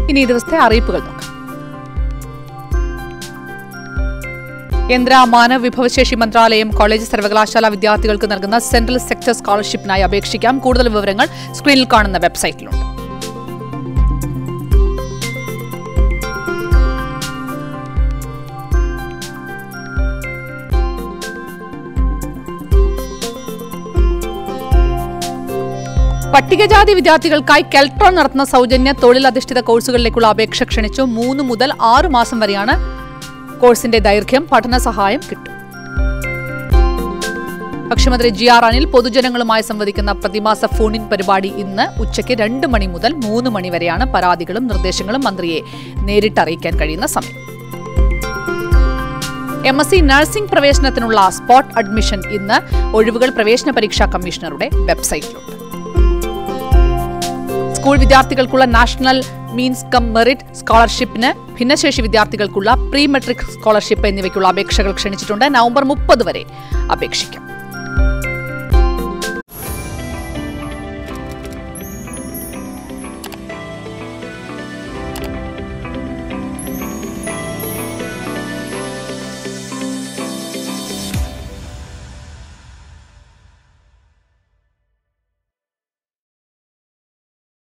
ഇനി ഈ ദിവസത്തെ അറിയിപ്പുകൾ നോക്കാം കേന്ദ്ര മാനവ വിഭവശേഷി മന്ത്രാലയം കോളേജ് സർവകലാശാല വിദ്യാർത്ഥികൾക്ക് നൽകുന്ന സെൻട്രൽ സെക്ടർ സ്കോളർഷിപ്പിനായി അപേക്ഷിക്കാം കൂടുതൽ വിവരങ്ങൾ സ്ക്രീനിൽ കാണുന്ന വെബ്സൈറ്റിലുണ്ട് പട്ടികജാതി വിദ്യാർത്ഥികൾക്കായി കെൽട്രോൺ നടത്തുന്ന സൗജന്യ തൊഴിലധിഷ്ഠിത കോഴ്സുകളിലേക്കുള്ള അപേക്ഷ ക്ഷണിച്ചു മൂന്ന് മുതൽ ആറ് മാസം വരെയാണ് കോഴ്സിന്റെ ദൈർഘ്യം പഠന സഹായം കിട്ടും ഭക്ഷ്യമന്ത്രി ജി ആർ അനിൽ പൊതുജനങ്ങളുമായി സംവദിക്കുന്ന പ്രതിമാസ ഫോൺ ഇൻ പരിപാടി ഇന്ന് ഉച്ചയ്ക്ക് രണ്ട് മണി മുതൽ മൂന്ന് മണി വരെയാണ് പരാതികളും നിർദ്ദേശങ്ങളും മന്ത്രിയെ നേരിട്ട് അറിയിക്കാൻ കഴിയുന്ന സമയം എം എസ് സി നഴ്സിംഗ് പ്രവേശനത്തിനുള്ള സ്പോട്ട് അഡ്മിഷൻ ഇന്ന് ഒഴിവുകൾ പ്രവേശന പരീക്ഷാ കമ്മീഷണറുടെ വെബ്സൈറ്റിലുണ്ട് സ്കൂൾ വിദ്യാർത്ഥികൾക്കുള്ള നാഷണൽ മീൻസ് കം മെറിറ്റ് സ്കോളർഷിപ്പിന് ഭിന്നശേഷി വിദ്യാർത്ഥികൾക്കുള്ള പ്രീ മെട്രിക് സ്കോളർഷിപ്പ് എന്നിവയ്ക്കുള്ള അപേക്ഷകൾ ക്ഷണിച്ചിട്ടുണ്ട് നവംബർ മുപ്പത് വരെ അപേക്ഷിക്കാം